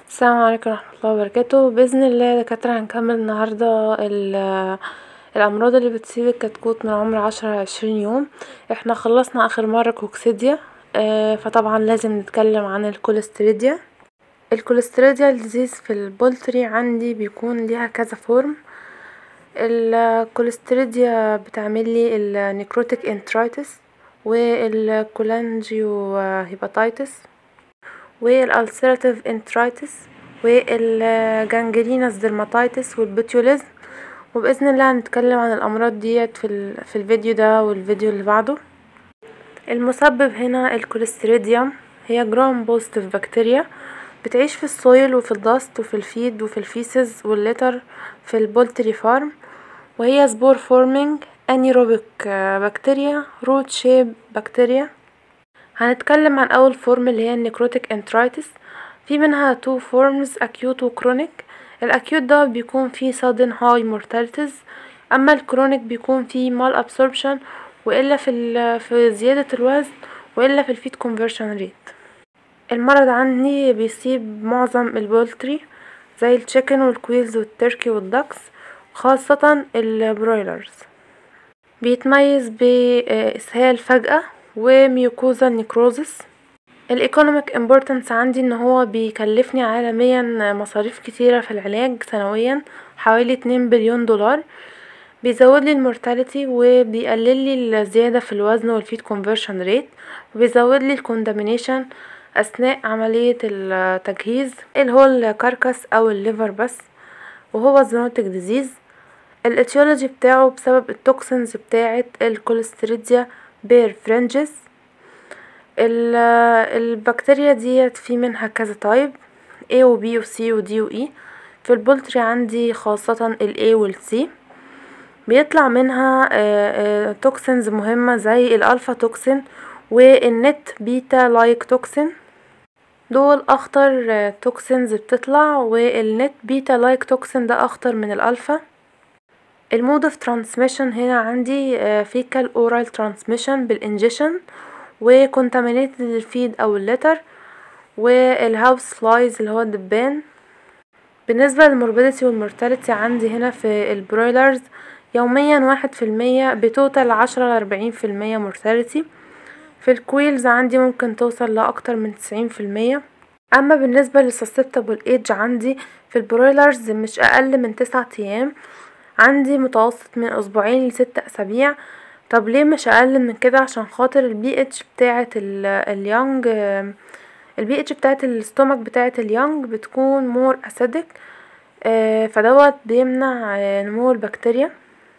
السلام عليكم ورحمة الله وبركاته باذن الله يا دكاتره هنكمل النهارده الامراض اللي بتصيب الكتكوت من عمر عشرة لعشرين يوم احنا خلصنا اخر مره كوكسيديا فطبعا لازم نتكلم عن الكوليستريديا الكوليستريديا ديزيز في البولتري عندي بيكون ليها كذا فورم الكوليستريديا بتعملي النيكروتيك انترايتس و الكولانجيو هيباتيتس و الالسراتيف انترايتس و الجانجرينوس ديرماتيتس والبوتيوليزم وباذن الله هنتكلم عن الامراض ديت في, في الفيديو ده والفيديو اللي بعده المسبب هنا الكوليستريديوم هي جرام بوزيتيف بكتيريا بتعيش في السويل وفي الدست وفي الفيد وفي الفيسز والليتر في البولتري فارم وهي سبور فورمينج انيروبيك بكتيريا روت شيب بكتيريا هنتكلم عن اول فورم اللي هي النيكروتيك انترايتس في منها تو فورمز اكيوت وكرونيك الاكيوت ده بيكون فيه sudden high mortalities اما الكرونيك بيكون فيه mal absorption والا في في زياده الوزن والا في الفيد conversion rate المرض عندي بيصيب معظم البولتري زي التشيكن والكويلز والتركي والدكس خاصة البرويلرز بيتميز بإسهال فجأة وميوكوزا نيكروزس الايكونوميك امبورتنس عندي ان هو بيكلفني عالميا مصاريف كتيرة في العلاج سنويا حوالي اتنين بليون دولار بيزودلي المورتاليتي وبيقللي الزيادة في الوزن والفيد كونفرشن ريت وبيزودلي الكوندامينيشن اثناء عملية التجهيز اللي هو الكركس او الليفر بس وهو زونوتيك ديزيز الاتيولوجي بتاعه بسبب التوكسينز بتاعة الكوليستريديا بير فرنجس البكتيريا ديت في منها كذا تايب A و B و C و D و E في البولتري عندي خاصة ال A وال C بيطلع منها توكسينز مهمة زي الالفا توكسين والنت بيتا لايك توكسين دول اخطر توكسينز بتطلع والنت بيتا لايك توكسين ده اخطر من الالفا المود اوف ترانسميشن هنا عندي فيكال اورال ترانسميشن بالانجيشن وكونتامينيتد الفيد او اللتر والهاوس فلايز اللي هو الدبان بالنسبة للموربيديتي والمورتاليتي عندي هنا في البرويلرز يوميا واحد في المية بتوتال عشرة لأربعين في المية مورتاليتي في الكويلز عندي ممكن توصل لأكتر من تسعين في المية اما بالنسبة للسسبتبل ايج عندي في البرويلرز مش اقل من تسعة ايام عندي متوسط من اسبوعين لست اسابيع طب ليه مش اقل من كده عشان خاطر البي اتش بتاعه اليونج البي اتش بتاعه الاستومك بتاعه اليونج بتكون مور اسيدك فدوت بيمنع نمو البكتيريا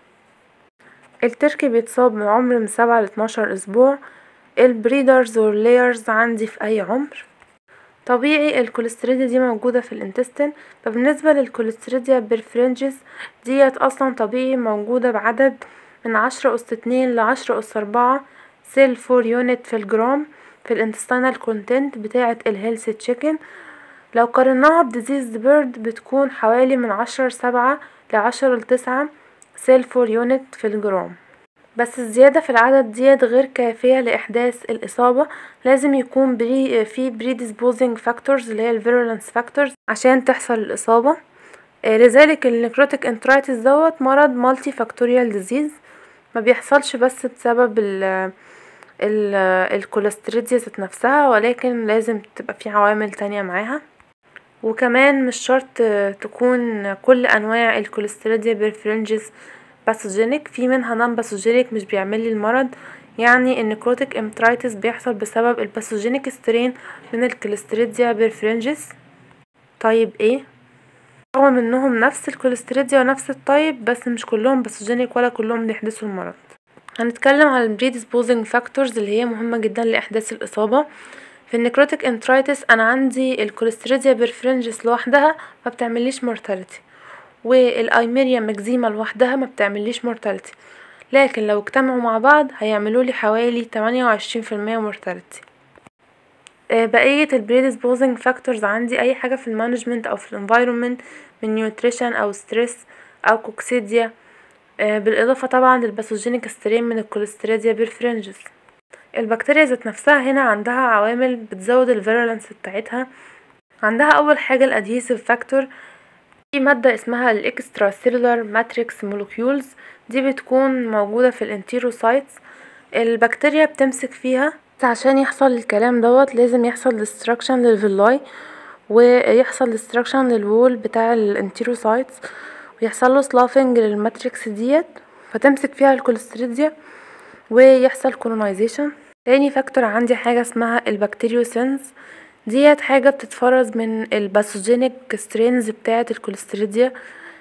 التركي بيتصاب من عمر من سبعة لاتناشر اسبوع البريدرز واللايرز عندي في اي عمر طبيعي الكوليستريديا دي موجودة في الانتستين فبالنسبة للكوليستريديا بيرفرنجز ديت اصلا طبيعي موجودة بعدد من عشرة أس اتنين لعشرة أس أربعة سيل فور يونت في الجرام في الانتستينال كونتنت بتاعة الهيلث تشيكن لو قارناها بديزيز بيرد بتكون حوالي من عشرة لسبعة لعشرة لتسعة سيل فور يونت في الجرام بس الزيادة في العدد ديت غير كافية لإحداث الإصابة لازم يكون بري في predisposing factors اللي هي virulence factors عشان تحصل الإصابة لذلك النكروتيك انترايتس دوت مرض مالتي فاكتوريال ديزيز ما بيحصلش بس بسبب ال ال الكوليستريديا ذات نفسها ولكن لازم تبقى في عوامل تانية معاها وكمان مش شرط تكون كل انواع الكوليستريديا بيرفرنجز باثوجينيك في منها نون باثوجينيك مش بيعمل المرض يعني النكروتيك امترايتس بيحصل بسبب الباثوجينيك سترين من الكوليستريديا بيرفرنجز طيب ايه رغم انهم نفس الكوليستريديا ونفس الطيب بس مش كلهم باثوجينيك ولا كلهم بيحدثوا المرض هنتكلم عن البريديسبوزنج فاكتورز اللي هي مهمة جدا لإحداث الإصابة في النكروتيك انترايتس أنا عندي الكوليستريديا بيرفرنجس لوحدها ما بتعمليش مورتاليتي والايميريا مكزيما لوحدها ما بتعمليش مورتاليتي لكن لو اجتمعوا مع بعض هيعملولي حوالي تمانية وعشرين في المية مورتاليتي بقية البريديسبوزنج فاكتورز عندي اي حاجة في المانجمنت او في الانفايرومنت من نيوتريشن او ستريس او كوكسيديا بالاضافة طبعا للباثوجينيك سترين من الكوليستريديا عندها اول حاجه الادهيسيف فاكتور في ماده اسمها الاكسترا سيلولار ماتريكس مولكيولز دي بتكون موجوده في الانتيروسايتس البكتيريا بتمسك فيها عشان يحصل الكلام دوت لازم يحصل ديستراكشن للفيلاي ويحصل ديستراكشن للوول بتاع الانتيروسايتس ويحصل له سلافنج للماتريكس ديت فتمسك فيها الكوليستريديا ويحصل كولونايزيشن تاني فاكتور عندي حاجه اسمها البكتيريوسينز ديت حاجه بتتفرز من الباثوجينيك سترينز بتاعه الكوليستريديا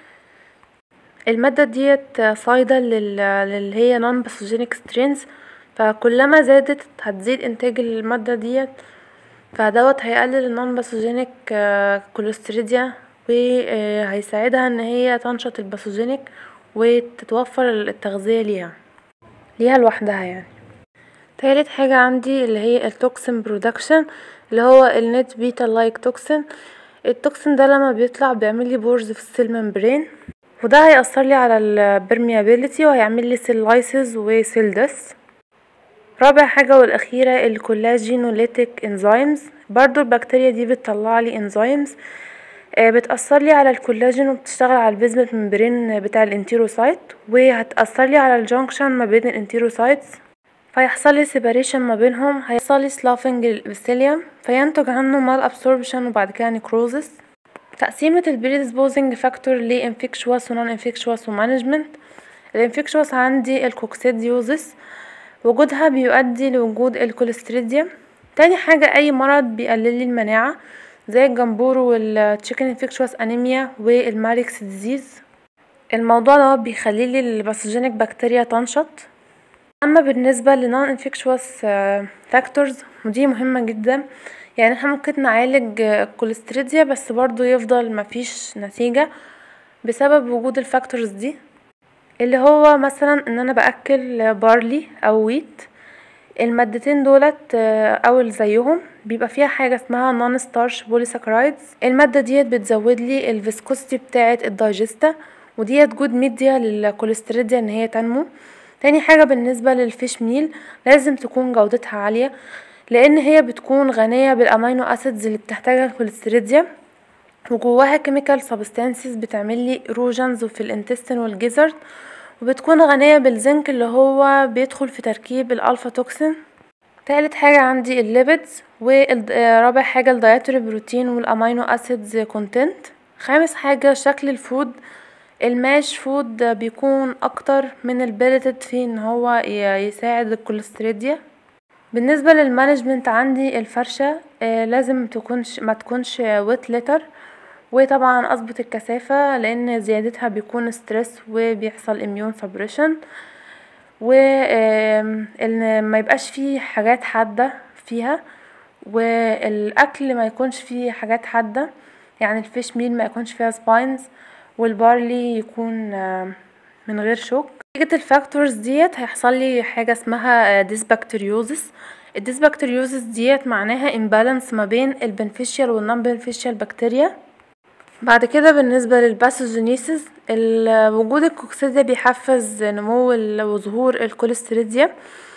الماده ديت صايده للي هي نون باثوجينيك سترينز فكلما زادت هتزيد انتاج الماده ديت فدوت هيقلل النون باثوجينيك كوليستريديا وهيساعدها ان هي تنشط الباثوجينيك وتتوفر التغذيه ليها ليها لوحدها يعني تالت حاجة عندي اللي هي التوكسين برودكشن اللي هو النت بيتا لايك توكسين التوكسين ده لما بيطلع بيعمل لي بورز في السيل ممبرين وده هيأثر لي على البرميابيليتي وهيعمل لي سيل لايسز وسيل ديس رابع حاجة والأخيرة الكولاجينوليتيك انزيمز برضو البكتيريا دي بتطلع لي انزيمز بتأثر لي على الكولاجين وبتشتغل على البيزمنت ممبرين بتاع الانتيروسايت وهتأثر لي على الجنكشن ما بين الانتيروسايتس فيحصل لي سيباريشن ما بينهم هيحصل لي سلافنج للابيثيليوم فينتج عنه مال ابسوربشن وبعد كده نيكروزس تقسيمة البريدسبوزنج فاكتور لانفكشوس ونون انفكشوس ومانجمنت الانفكشوس عندي الكوكسيديوزس وجودها بيؤدي لوجود الكوليستريديا تاني حاجة اي مرض بيقلل لي المناعة زي الجمبورو والتشيكن انفكشوس انيميا والماريكس ديزيز الموضوع ده بيخلي لي الباثوجينيك بكتيريا تنشط اما بالنسبه لنون انفكشوس فاكتورز ودي مهمه جدا يعني احنا ممكن نعالج الكوليستريديا بس برضو يفضل مفيش نتيجه بسبب وجود الفاكتورز دي اللي هو مثلا ان انا باكل بارلي او ويت المادتين دولت او زيهم بيبقى فيها حاجه اسمها نون ستارش بوليساكرايدز الماده ديت بتزود لي الفيسكوستي بتاعه الدايجستا وديت جود ميديا للكوليستريديا ان هي تنمو تاني حاجة بالنسبة للفيش ميل لازم تكون جودتها عالية لان هي بتكون غنية بالامينو اسيدز اللي بتحتاجها الكوليستريديا وجواها كيميكال سبستانسز بتعمل لي ايروجنز في الانتستين والجزر وبتكون غنية بالزنك اللي هو بيدخل في تركيب الالفا توكسين تالت حاجة عندي الليبيدز ورابع حاجة الدايتري بروتين والامينو اسيدز كونتنت خامس حاجة شكل الفود الماش فود بيكون اكتر من البيلتد في ان هو يساعد الكوليستريديا بالنسبه للمانجمنت عندي الفرشه آه لازم تكونش ما تكونش ويت لتر وطبعا اظبط الكثافه لان زيادتها بيكون ستريس وبيحصل اميون سبريشن و ان ما يبقاش فيه حاجات حاده فيها والاكل ما يكونش فيه حاجات حاده يعني الفيش ميل ما يكونش فيها سباينز والبارلي يكون من غير شوك نتيجة الفاكتورز ديت هيحصل لي حاجة اسمها ديسبكتيريوزس الديسبكتيريوزس ديت معناها امبالانس ما بين البنفيشيال والنون بنفيشيال بكتيريا بعد كده بالنسبة للباثوجينيسيس وجود الكوكسيديا بيحفز نمو وظهور الكوليستريديا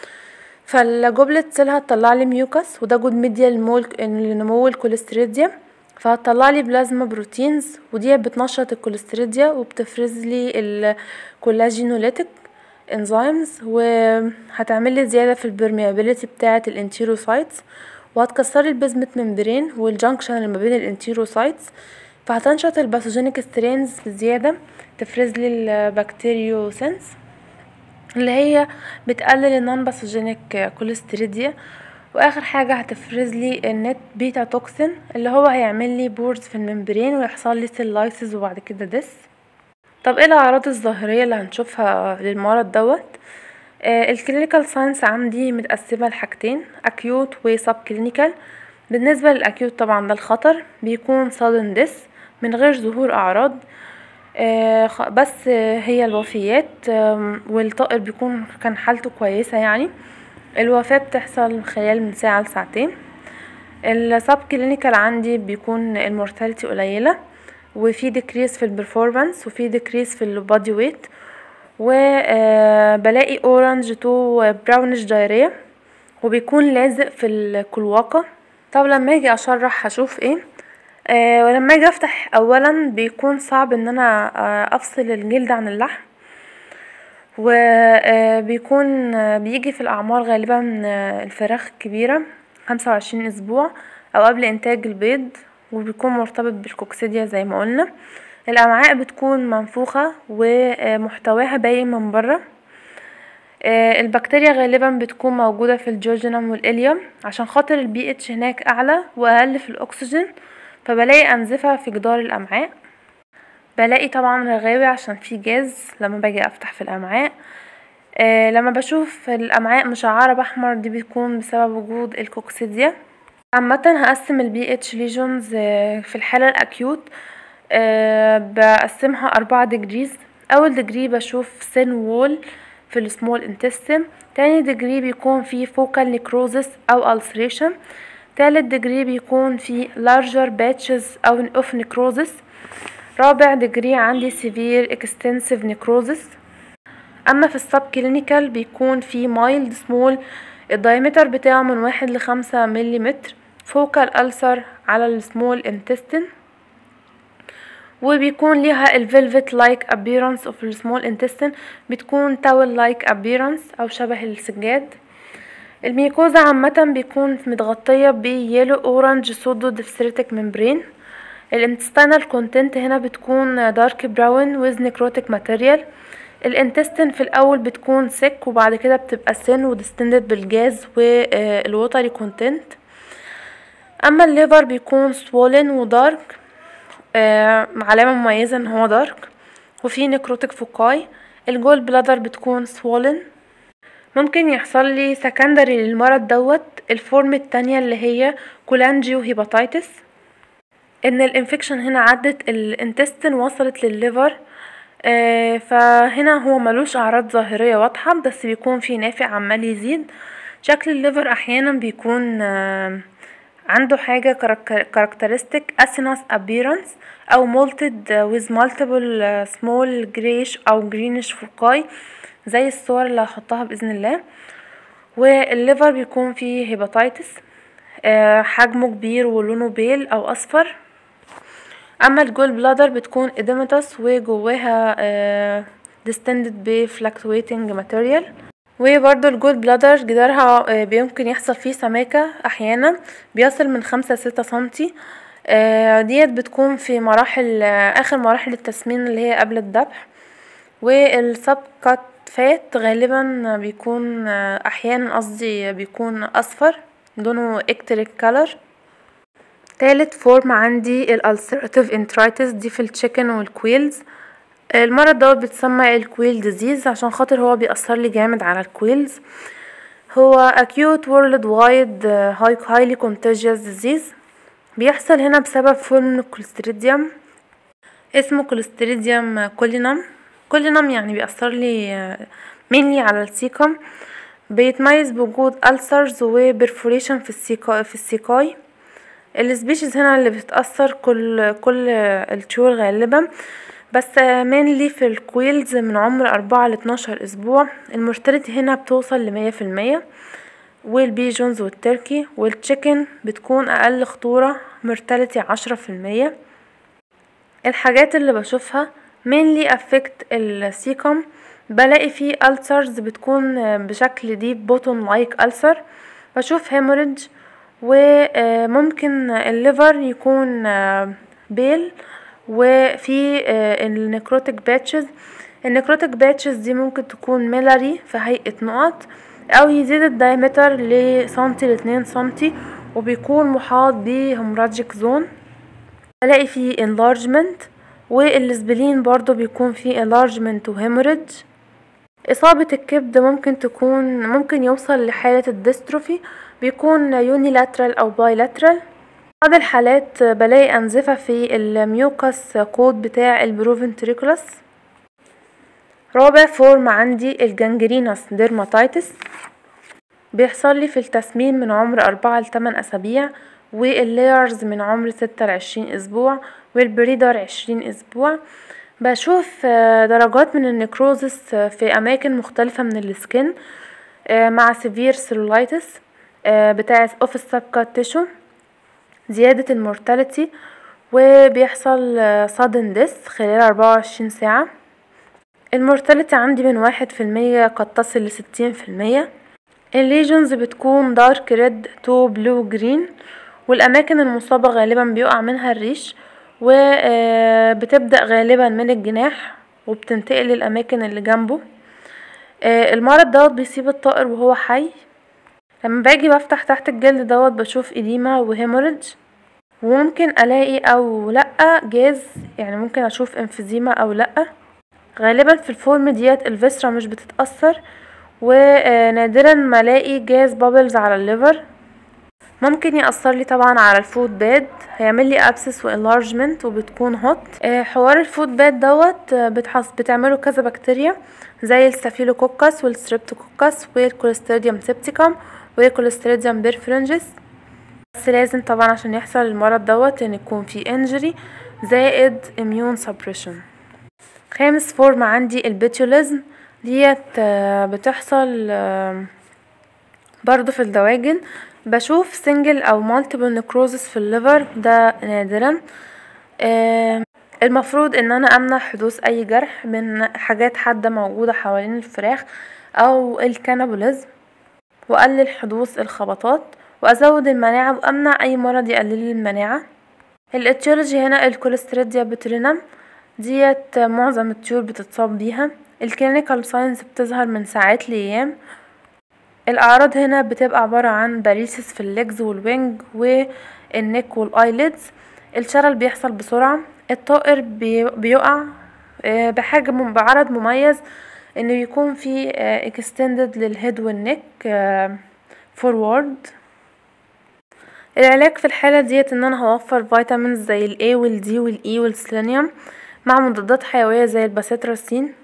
فالجوبلت سيل هتطلع لي ميوكس وده جود ميديا لنمو الكوليستريديا فهتطلع لي بلازما بروتينز ودي بتنشط الكوليستريديا وبتفرز لي الكولاجينوليتيك انزيمز وهتعمل لي زياده في البرميابيليتي بتاعه الانتيروسايتس وهتكسر البيزمنت ممبرين والجنكشن اللي ما بين الانتيروسايتس فهتنشط الباثوجينيك سترينز بزياده تفرز لي البكتيريوسنس اللي هي بتقلل النون باثوجينيك كوليستريديا واخر حاجه هتفرز لي النت بيتا توكسين اللي هو هيعمل لي بورز في الممبرين ويحصل لي سيل لايسز وبعد كده ديس طب ايه الاعراض الظاهريه اللي هنشوفها للمرض دوت آه الكلينيكال ساينس عندي متقسمه لحاجتين اكيوت وسب كلينيكال بالنسبه للاكيوت طبعا ده الخطر بيكون صادن ديس من غير ظهور اعراض آه بس آه هي الوفيات والطائر بيكون كان حالته كويسه يعني الوفاة بتحصل خلال من ساعة لساعتين السب كلينيكال عندي بيكون المورتاليتي قليلة وفي ديكريس في البرفورمانس وفي ديكريس في البادي ويت وبلاقي اورنج تو براونش دايريا وبيكون لازق في الكلواقة طب لما اجي اشرح هشوف ايه آه ولما اجي افتح اولا بيكون صعب ان انا آه افصل الجلد عن اللحم وبيكون بيجي في الاعمار غالبا الفراخ الكبيرة خمسة وعشرين اسبوع او قبل انتاج البيض وبيكون مرتبط بالكوكسيديا زي ما قلنا الامعاء بتكون منفوخة ومحتواها باين من برا البكتيريا غالبا بتكون موجودة في الجوجينم والإليوم عشان خاطر البي اتش هناك اعلى واقل في الاكسجين فبلاقي انزفة في جدار الامعاء بلاقي طبعا رغاوي عشان في جاز لما باجي افتح في الامعاء آه لما بشوف الامعاء مشعرة باحمر دي بيكون بسبب وجود الكوكسيديا عامة هقسم البي اتش ليجونز في الحالة الاكيوت أه بقسمها اربعة ديجريز اول ديجري بشوف سين وول في السمول انتستين تاني ديجري بيكون في فوكال نيكروزس او ulceration تالت ديجري بيكون في larger batches او of necrosis رابع ديجري عندي severe extensive necrosis اما في السب كلينيكال بيكون في mild small الدايمتر بتاعه من واحد لخمسة مليمتر فوكال ألسر على السمول انتستين وبيكون ليها الفيلفت لايك appearance of السمول intestine بتكون تاول لايك appearance او شبه السجاد الميكوزا عامة بيكون متغطية بيلو اورنج سودو ديفسريتك ممبرين الانتستينال كونتنت هنا بتكون دارك براون ويز نيكروتيك ماتيريال الانتستين في الاول بتكون سك وبعد كده بتبقى سن وديستندد بالجاز والوتري كونتنت اما الليفر بيكون swollen ودارك آه علامة مميزة ان هو دارك وفي نيكروتيك فوكاي الجول بلادر بتكون swollen ممكن يحصل لي سكندري للمرض دوت الفورم التانية اللي هي كولانجيو هيباتيتس ان الانفكشن هنا عدت الانتستين وصلت للليفر آه فهنا هو ملوش اعراض ظاهرية واضحة بس بيكون في نافع عمال يزيد شكل الليفر احيانا بيكون آه عنده حاجة characteristic acinous appearance أو molted with multiple small grayish أو greenish foci زي الصور اللي هحطها بإذن الله والليفر بيكون فيه هيباتيتس أه حجمه كبير ولونه بيل أو أصفر أما الجول بلادر بتكون إديمتس وجواها أه distended ب fluctuating material وبرضو الجول بلادر جدارها بيمكن يحصل فيه سماكة احيانا بيصل من خمسة لستة سنتي ديت بتكون في مراحل اخر مراحل التسمين اللي هي قبل الذبح والسب كات فات غالبا بيكون احيانا قصدي بيكون اصفر لونه اكتريك كالر تالت فورم عندي الالسراتيف انترايتس دي في التشيكن والكويلز المرض دوت بيتسمى الكويل ديزيز عشان خاطر هو بيأثر لي جامد على الكويلز هو acute world wide highly contagious disease بيحصل هنا بسبب فورم كوليستريديوم اسمه كوليستريديوم كولينم كولينم يعني بيأثر لي mainly على السيكم بيتميز بوجود ألسرز وبرفوريشن في السيكا في السيكاي السبيشيز هنا اللي بتتأثر كل كل الطيور غالبا بس mainly في الكويلز من عمر أربعة لاتناشر أسبوع المورتاليتي هنا بتوصل لمية في المية والبيجونز والتركي والتشيكن بتكون أقل خطورة مورتاليتي عشرة في المية الحاجات اللي بشوفها mainly affect السيكم بلاقي فيه ألسرز بتكون بشكل ديب بوتون لايك ألسر بشوف هيموريدج وممكن الليفر يكون بيل وفي النكروتيك باتشز النكروتيك باتشز دي ممكن تكون ميلاري في هيئة نقط او يزيد الدايمتر لسنتي لاتنين سنتي وبيكون محاط بهمراجيك زون الاقي فيه enlargement والسبلين برضو بيكون فيه enlargement وهيموريدج إصابة الكبد ممكن تكون ممكن يوصل لحالة الديستروفي بيكون يونيلاترال أو بايلاترال بعض الحالات بلاقي أنزفة في الميوكس كود بتاع البروفنتريكولاس رابع فورم عندي الجنجرينوس ديرماتيتس بيحصل لي في التسمين من عمر أربعة لتمن أسابيع واللايرز من عمر ستة لعشرين أسبوع والبريدر عشرين أسبوع بشوف درجات من النكروزس في أماكن مختلفة من السكن مع سيفير سيلولايتس بتاع اوف السبكات تيشو زيادة المورتاليتي وبيحصل sudden death خلال اربعة وعشرين ساعة المورتاليتي عندي من واحد في المية قد تصل لستين في المية الليجنز بتكون دارك ريد تو بلو جرين والاماكن المصابة غالبا بيقع منها الريش وبتبدأ غالبا من الجناح وبتنتقل للاماكن اللي جنبه المرض دوت بيصيب الطائر وهو حي لما باجي بفتح تحت الجلد دوت بشوف اديمة وهيموريدج وممكن الاقي او لا جاز يعني ممكن اشوف انفيزيما او لا غالبا في الفورم ديت الفيسرا مش بتتأثر ونادرا ما الاقي جاز بابلز على الليفر ممكن يأثر لي طبعا على الفود باد هيعمل لي ابسس وانلارجمنت وبتكون هوت حوار الفود باد دوت بتحص بتعمله كذا بكتيريا زي الستافيلوكوكس والستريبتوكوكس والكوليستريديوم سيبتيكم والكوليستريديوم بيرفرنجس بس لازم طبعا عشان يحصل المرض دوت ان يكون في انجري زائد اميون سبريشن خامس فورم عندي البيتوليزم ديت بتحصل برضو في الدواجن بشوف سنجل او مالتيبل نكروزس في الليفر ده نادرا المفروض ان انا امنع حدوث اي جرح من حاجات حادة موجودة حوالين الفراخ او الكانابوليزم واقلل حدوث الخبطات وازود المناعة وامنع اي مرض يقلل المناعة الاتيولوجي هنا الكوليستريديا بترينم ديت معظم الطيور بتتصاب بيها الكلينيكال ساينز بتظهر من ساعات لايام الاعراض هنا بتبقى عبارة عن باريسيس في الليجز والوينج والنك والايليدز الشلل بيحصل بسرعة الطائر بيقع بحجم بعرض مميز انه يكون في اكستندد للهيد والنك فورورد العلاج في الحالة ديت ان انا هوفر فيتامينز زي الاي والدي والاي والسيلينيوم مع مضادات حيوية زي الباسيتراسين